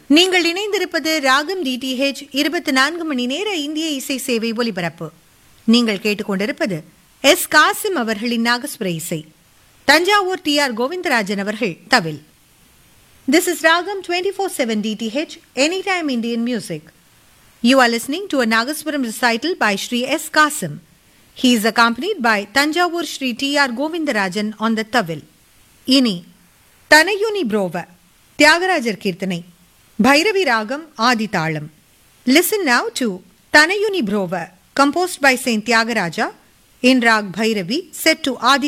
நீங்கள் இணைந்திருப்பது ராகம் டிடிஹெச் இருபத்தி நான்கு மணி நேர இந்திய இசை சேவை ஒலிபரப்பு நீங்கள் கேட்டுக்கொண்டிருப்பது எஸ் காசிம் அவர்களின் நாகஸ்வர இசை தஞ்சாவூர் டி ஆர் கோவிந்தராஜன் அவர்கள் தவில் This is Ragam 24/7 DTH Anytime Indian Music. You are listening to a Nagaswaram recital by Sri S. Kasim. He is accompanied by Tanjavur Sri T. R. Govindarajan on the Tavil. Ini Tanayuni Brova Tyagarajar Kirtanai Bhairavi Ragam Aditalam. Listen now to Tanayuni Brova composed by Saint Tyagaraja in Rag Bhairavi set to Adi